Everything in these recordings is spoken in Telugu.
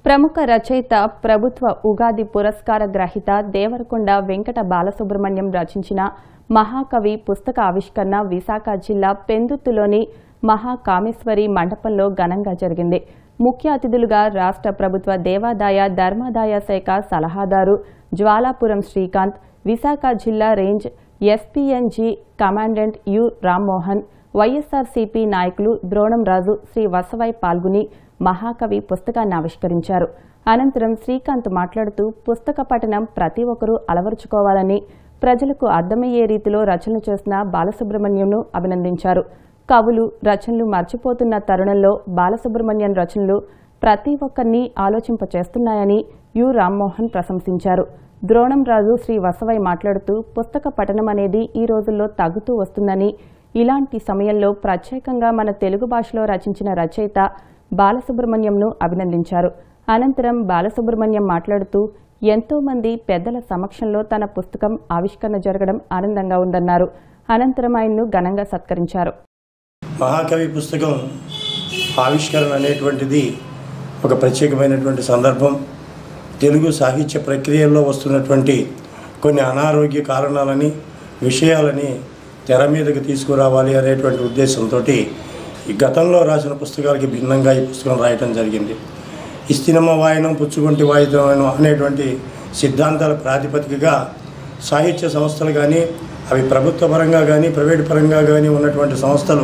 ప్రముఖ రచయిత ప్రభుత్వ ఉగాది పురస్కార గ్రహీత దేవరకొండ వెంకట బాలసుబ్రహ్మణ్యం రచించిన మహాకవి పుస్తక ఆవిష్కరణ విశాఖ జిల్లా పెందుత్తులోని మహాకామేశ్వరి మండపంలో ఘనంగా జరిగింది ముఖ్య అతిథులుగా రాష్ట్ర ప్రభుత్వ దేవాదాయ ధర్మాదాయ శాఖ సలహాదారు జ్వాలాపురం శ్రీకాంత్ విశాఖ జిల్లా range SPNG commandant U Rammohan YSRCP నాయకులు ద్రోణం రాజు శ్రీ వసవాయ్ పాల్గొని మహాకవి పుస్తకాన్ని ఆవిష్కరించారు అనంతరం శ్రీకాంత్ మాట్లాడుతూ పుస్తక పఠనం ప్రతి ఒక్కరూ అలవరుచుకోవాలని ప్రజలకు అర్థమయ్యే రీతిలో రచనలు చేసిన బాలసుబ్రహ్మణ్యంను అభినందించారు కవులు రచనలు మర్చిపోతున్న తరుణంలో బాలసుబ్రహ్మణ్యం రచనలు ప్రతి ఒక్కరిని ఆలోచింపచేస్తున్నాయని యు రామ్మోహన్ ప్రశంసించారు ద్రోణం రాజు శ్రీ వసవై మాట్లాడుతూ పుస్తక పఠనం అనేది ఈ రోజుల్లో తగ్గుతూ వస్తుందని ఇలాంటి సమయంలో ప్రత్యేకంగా మన తెలుగు భాషలో రచించిన రచయిత బాలసుబ్రహ్మణ్యంను అభినందించారు అనంతరం బాలసుబ్రహ్మణ్యం మాట్లాడుతూ ఎంతో మంది పెద్దల సమక్షంలో తన పుస్తకం ఆవిష్కరణ జరగడం ఆనందంగా ఉందన్నారు అనంతరం ఆయన్ను ఘనంగా సత్కరించారు మహాకవి పుస్తకం ఆవిష్కరణ అనేటువంటిది ఒక ప్రత్యేకమైనటువంటి సందర్భం తెలుగు సాహిత్య ప్రక్రియల్లో వస్తున్నటువంటి కొన్ని అనారోగ్య కారణాలని విషయాలని తెర మీదకి తీసుకురావాలి అనేటువంటి ఉద్దేశంతో ఈ గతంలో రాసిన పుస్తకాలకి భిన్నంగా ఈ పుస్తకం రాయటం జరిగింది ఇస్తినమ్మ వాయనం పుచ్చుకుంటి వాయిద్యం అనేటువంటి సిద్ధాంతాల ప్రాతిపదికగా సాహిత్య సంస్థలు కానీ అవి ప్రభుత్వ పరంగా కానీ ప్రైవేట్ పరంగా కానీ ఉన్నటువంటి సంస్థలు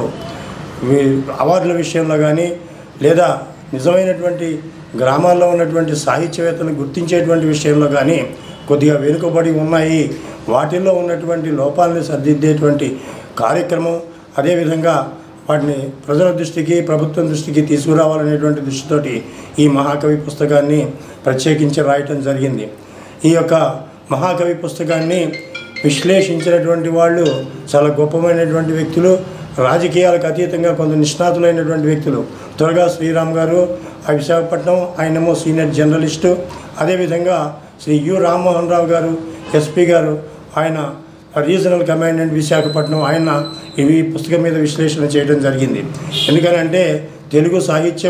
వీ- అవార్డుల విషయంలో కానీ లేదా నిజమైనటువంటి గ్రామాల్లో ఉన్నటువంటి సాహిత్యవేత్తలను గుర్తించేటువంటి విషయంలో కానీ కొద్దిగా వెనుకబడి ఉన్నాయి వాటిల్లో ఉన్నటువంటి లోపాలని సరిదిద్దేటువంటి కార్యక్రమం అదేవిధంగా వాటిని ప్రజల దృష్టికి ప్రభుత్వం దృష్టికి తీసుకురావాలనేటువంటి దృష్టితోటి ఈ మహాకవి పుస్తకాన్ని ప్రత్యేకించి రాయటం జరిగింది ఈ యొక్క మహాకవి పుస్తకాన్ని విశ్లేషించినటువంటి వాళ్ళు చాలా గొప్పమైనటువంటి వ్యక్తులు రాజకీయాలకు అతీతంగా కొంత నిష్ణాతులైనటువంటి వ్యక్తులు త్వరగా శ్రీరామ్ గారు ఆ విశాఖపట్నం ఆయనేమో సీనియర్ జర్నలిస్టు అదేవిధంగా శ్రీ యు రామ్మోహన్ రావు గారు ఎస్పీ గారు ఆయన రీజనల్ కమాండెంట్ విశాఖపట్నం ఆయన ఇవి పుస్తకం మీద విశ్లేషణ చేయడం జరిగింది ఎందుకనంటే తెలుగు సాహిత్యం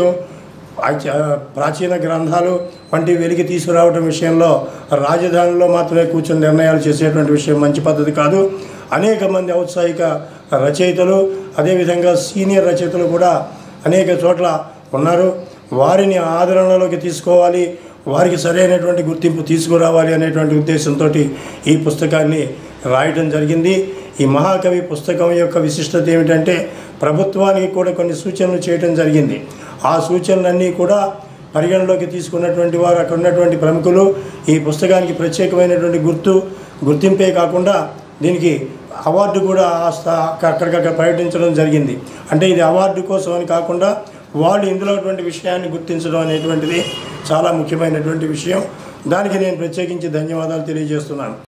ఆచ- ప్రాచీన గ్రంథాలు వంటి వెలికి తీసుకురావడం విషయంలో రాజధానిలో మాత్రమే కూర్చొని నిర్ణయాలు చేసేటువంటి విషయం మంచి పద్ధతి కాదు అనేక మంది ఔత్సాహిక రచయితలు అదేవిధంగా సీనియర్ రచయితలు కూడా అనేక చోట్ల ఉన్నారు వారిని ఆదరణలోకి తీసుకోవాలి వారికి సరైనటువంటి గుర్తింపు తీసుకురావాలి అనేటువంటి ఉద్దేశంతో ఈ పుస్తకాన్ని రాయటం జరిగింది ఈ మహాకవి పుస్తకం యొక్క విశిష్టత ఏమిటంటే ప్రభుత్వానికి కూడా కొన్ని సూచనలు చేయటం జరిగింది ఆ సూచనలన్నీ కూడా పరిగణలోకి తీసుకున్నటువంటి వారు అక్కడ ఉన్నటువంటి ప్రముఖులు ఈ పుస్తకానికి ప్రత్యేకమైనటువంటి గుర్తు గుర్తింపే కాకుండా దీనికి అవార్డు కూడా ఆ స్థా- అక్కడికక్కడ ప్రకటించడం జరిగింది అంటే ఇది అవార్డు కోసం అని కాకుండా వాళ్ళు ఇందులో ఉన్నటువంటి విషయాన్ని గుర్తించడం అనేటువంటిది చాలా ముఖ్యమైనటువంటి విషయం దానికి నేను ప్రత్యేకించి ధన్యవాదాలు తెలియజేస్తున్నాను